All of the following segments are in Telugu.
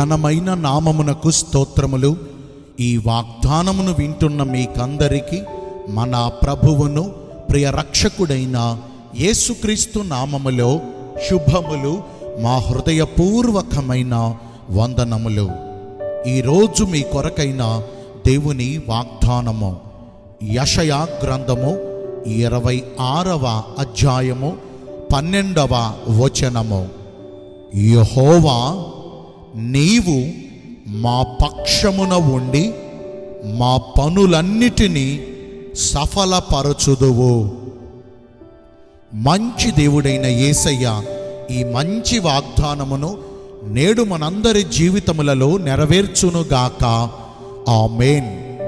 ఘనమైన నామమునకు స్తోత్రములు ఈ వాగ్దానమును వింటున్న మీకందరికీ మన ప్రభువును ప్రియ రక్షకుడైన యేసుక్రీస్తు నామములో శుభములు మా హృదయపూర్వకమైన వందనములు ఈరోజు మీ కొరకైన దేవుని వాగ్దానము యషయా గ్రంథము ఇరవై ఆరవ అధ్యాయము పన్నెండవ వచనము యహోవా నీవు మా పక్షమున ఉండి మా పనులన్నిటినీ సఫలపరచుదువు మంచి దేవుడైన యేసయ్య ఈ మంచి వాగ్దానమును నేడు మనందరి జీవితములలో నెరవేర్చునుగాక ఆమేన్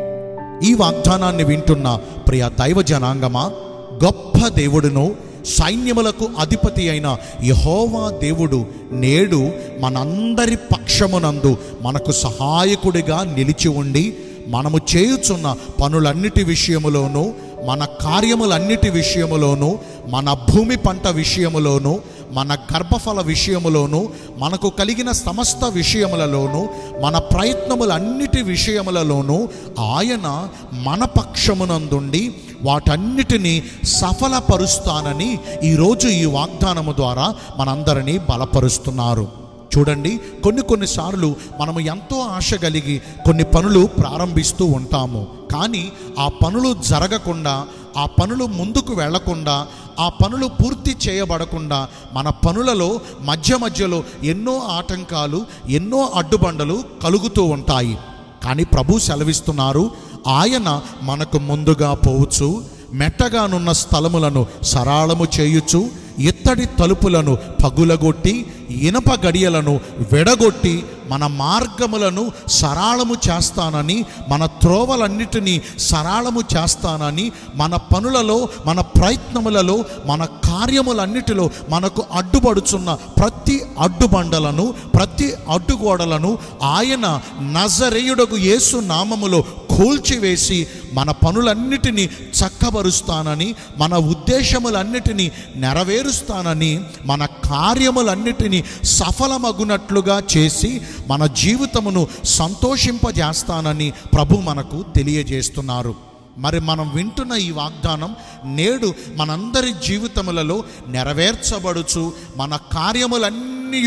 ఈ వాగ్దానాన్ని వింటున్న ప్రియ దైవ జనాంగమా గొప్ప దేవుడును సైన్యములకు అధిపతి అయిన యహోవా దేవుడు నేడు మనందరి పక్షమునందు మనకు సహాయకుడిగా నిలిచి ఉండి మనము చేయుచున్న పనులన్నిటి విషయములోనూ మన కార్యములన్నిటి విషయములోనూ మన భూమి పంట విషయములోనూ మన గర్భఫల విషయములోనూ మనకు కలిగిన సమస్త విషయములలోనూ మన ప్రయత్నములన్నిటి విషయములలోనూ ఆయన మన పక్షమునందుండి వాటన్నిటినీ సఫలపరుస్తానని ఈరోజు ఈ వాగ్దానము ద్వారా మనందరినీ బలపరుస్తున్నారు చూడండి కొన్ని కొన్నిసార్లు మనము ఎంతో ఆశ కలిగి కొన్ని పనులు ప్రారంభిస్తూ ఉంటాము కానీ ఆ పనులు జరగకుండా ఆ పనులు ముందుకు వెళ్లకుండా ఆ పనులు పూర్తి చేయబడకుండా మన పనులలో మధ్య మధ్యలో ఎన్నో ఆటంకాలు ఎన్నో అడ్డుబండలు కలుగుతూ ఉంటాయి కానీ ప్రభు సెలవిస్తున్నారు ఆయన మనకు ముందుగా పోవచ్చు మెట్టగానున్న స్థలములను సరాళము చేయుచు ఇత్తడి తలుపులను పగులగొట్టి ఇనప గడియలను వెడగొట్టి మన మార్గములను సరాళము చేస్తానని మన త్రోవలన్నిటినీ సరాళము చేస్తానని మన పనులలో మన ప్రయత్నములలో మన కార్యములన్నిటిలో మనకు అడ్డుపడుచున్న ప్రతి అడ్డుబండలను ప్రతి అడ్డుగోడలను ఆయన నజరేయుడకు యేసు నామములో కూల్చివేసి మన పనులన్నిటినీ చక్కబరుస్తానని మన ఉద్దేశములన్నిటినీ నెరవేరుస్తానని మన కార్యములన్నిటినీ సఫలమగునట్లుగా చేసి మన జీవితమును సంతోషింపజేస్తానని ప్రభు మనకు తెలియజేస్తున్నారు మరి మనం వింటున్న ఈ వాగ్దానం నేడు మనందరి జీవితములలో నెరవేర్చబడుచు మన కార్యములన్నీ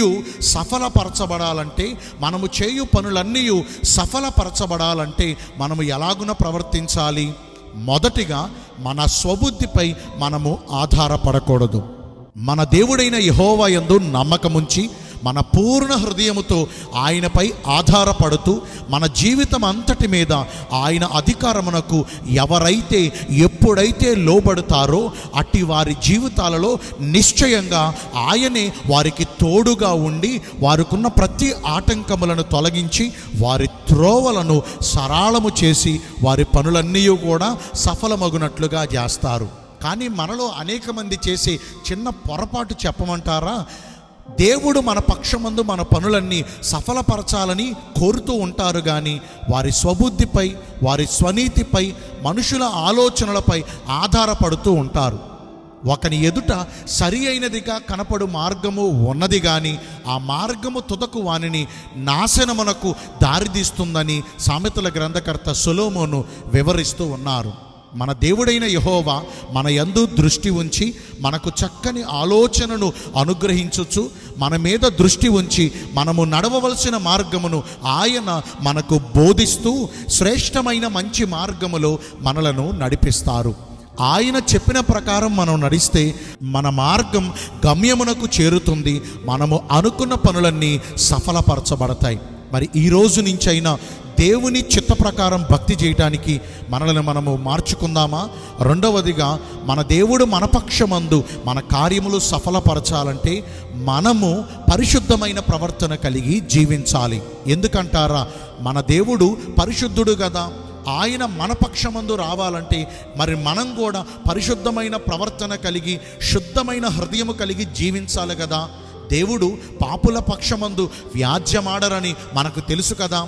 సఫలపరచబడాలంటే మనము చేయు పనులన్నీ సఫలపరచబడాలంటే మనము ఎలాగున ప్రవర్తించాలి మొదటిగా మన స్వబుద్ధిపై మనము ఆధారపడకూడదు మన దేవుడైన యహోవా యందు నమ్మకముంచి మన పూర్ణ హృదయముతో ఆయనపై ఆధారపడుతూ మన జీవితం అంతటి మీద ఆయన అధికారమునకు ఎవరైతే ఎప్పుడైతే లోబడతారో అట్టి వారి జీవితాలలో నిశ్చయంగా ఆయనే వారికి తోడుగా ఉండి వారికున్న ప్రతి ఆటంకములను తొలగించి వారి త్రోవలను సరాళము చేసి వారి పనులన్నీ కూడా సఫలమగునట్లుగా చేస్తారు కానీ మనలో అనేక మంది చేసే చిన్న పొరపాటు చెప్పమంటారా దేవుడు మన పక్షమందు మన పనులన్నీ సఫలపరచాలని కోరుతూ ఉంటారు కానీ వారి స్వబుద్ధిపై వారి స్వనీతిపై మనుషుల ఆలోచనలపై ఆధారపడుతూ ఉంటారు ఒకని ఎదుట సరి అయినదిగా కనపడు మార్గము ఉన్నది కానీ ఆ మార్గము తుదకు వానిని నాశనమునకు దారితీస్తుందని సామెతల గ్రంథకర్త సులోమోను వివరిస్తూ ఉన్నారు మన దేవుడైన యహోవా మన యందు దృష్టి ఉంచి మనకు చక్కని ఆలోచనను అనుగ్రహించవచ్చు మన మీద దృష్టి ఉంచి మనము నడవవలసిన మార్గమును ఆయన మనకు బోధిస్తూ శ్రేష్టమైన మంచి మార్గములో మనలను నడిపిస్తారు ఆయన చెప్పిన ప్రకారం మనం నడిస్తే మన మార్గం గమ్యమునకు చేరుతుంది మనము అనుకున్న పనులన్నీ సఫలపరచబడతాయి మరి ఈ రోజు నుంచైనా దేవుని చిత్త ప్రకారం భక్తి చేయటానికి మనల్ని మనము మార్చుకుందామా రెండవదిగా మన దేవుడు మన పక్షమందు మన కార్యములు సఫలపరచాలంటే మనము పరిశుద్ధమైన ప్రవర్తన కలిగి జీవించాలి ఎందుకంటారా మన దేవుడు పరిశుద్ధుడు కదా ఆయన మన పక్షమందు రావాలంటే మరి మనం కూడా పరిశుద్ధమైన ప్రవర్తన కలిగి శుద్ధమైన హృదయము కలిగి జీవించాలి కదా దేవుడు పాపుల పక్షమందు వ్యాజ్యమాడరని మనకు తెలుసు కదా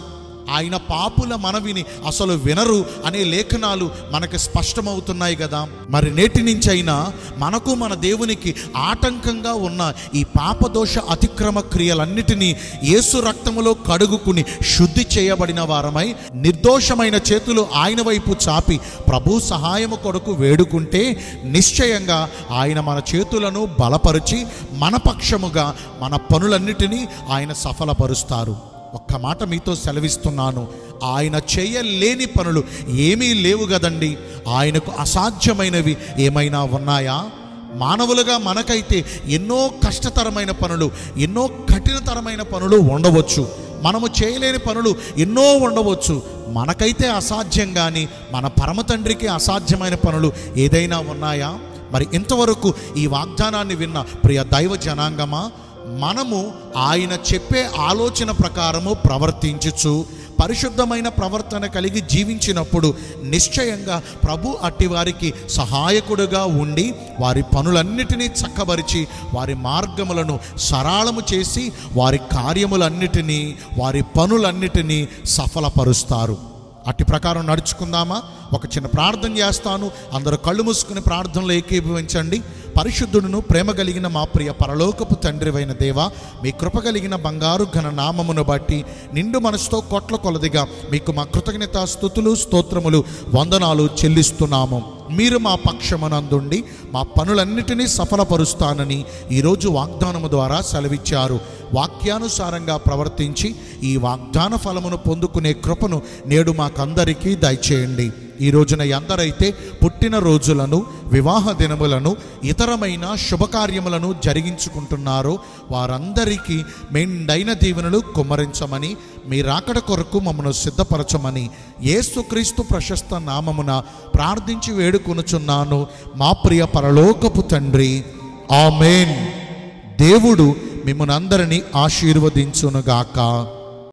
ఆయన పాపుల మనవిని అసలు వినరు అనే లేఖనాలు మనకి స్పష్టమవుతున్నాయి కదా మరి నేటి నుంచి అయినా మనకు మన దేవునికి ఆటంకంగా ఉన్న ఈ పాపదోష అతిక్రమ క్రియలన్నిటినీ యేసు రక్తములో కడుగుకుని శుద్ధి చేయబడిన వారమై నిర్దోషమైన చేతులు ఆయన వైపు చాపి ప్రభు సహాయము కొరకు వేడుకుంటే నిశ్చయంగా ఆయన మన చేతులను బలపరిచి మన పక్షముగా మన పనులన్నిటినీ ఆయన సఫలపరుస్తారు ఒక్క మాట మీతో సెలవిస్తున్నాను ఆయన చేయలేని పనులు ఏమీ లేవు కదండి ఆయనకు అసాధ్యమైనవి ఏమైనా ఉన్నాయా మానవులుగా మనకైతే ఎన్నో కష్టతరమైన పనులు ఎన్నో కఠినతరమైన పనులు ఉండవచ్చు మనము చేయలేని పనులు ఎన్నో ఉండవచ్చు మనకైతే అసాధ్యం కానీ మన పరమ తండ్రికి అసాధ్యమైన పనులు ఏదైనా ఉన్నాయా మరి ఇంతవరకు ఈ వాగ్దానాన్ని విన్న ప్రియ దైవ జనాంగమా మనము ఆయన చెప్పే ఆలోచన ప్రకారము ప్రవర్తించుచు పరిశుద్ధమైన ప్రవర్తన కలిగి జీవించినప్పుడు నిశ్చయంగా ప్రభు అట్టి వారికి సహాయకుడుగా ఉండి వారి పనులన్నిటినీ చక్కబరిచి వారి మార్గములను సరళము చేసి వారి కార్యములన్నిటినీ వారి పనులన్నిటినీ సఫలపరుస్తారు అట్టి ప్రకారం నడుచుకుందామా ఒక చిన్న ప్రార్థన చేస్తాను అందరూ కళ్ళు మూసుకుని ప్రార్థనలో ఏకీభవించండి పరిశుద్ధుడును ప్రేమ కలిగిన మా ప్రియ పరలోకపు తండ్రివైన దేవ మీ కృప కలిగిన బంగారు ఘన నామమును బట్టి నిండు మనసుతో కొట్ల కొలదిగా మీకు మా కృతజ్ఞత స్థుతులు స్తోత్రములు వందనాలు చెల్లిస్తున్నాము మీరు మా పక్షమనందుండి మా పనులన్నిటినీ సఫలపరుస్తానని ఈరోజు వాగ్దానము ద్వారా సెలవిచ్చారు వాక్యానుసారంగా ప్రవర్తించి ఈ వాగ్దాన ఫలమును పొందుకునే కృపను నేడు మాకందరికీ దయచేయండి ఈ రోజున ఎందరైతే పుట్టిన రోజులను వివాహ దినములను ఇతరమైన శుభకార్యములను జరిగించుకుంటున్నారో వారందరికీ మెండైన దీవెనలు కుమ్మరించమని మీ రాకడ కొరకు మమ్మను సిద్ధపరచమని యేసుక్రీస్తు ప్రశస్త నామమున ప్రార్థించి వేడుకొనుచున్నాను మా ప్రియ పరలోకపు తండ్రి ఆమెన్ దేవుడు మిమ్మల్ని అందరినీ ఆశీర్వదించునుగాక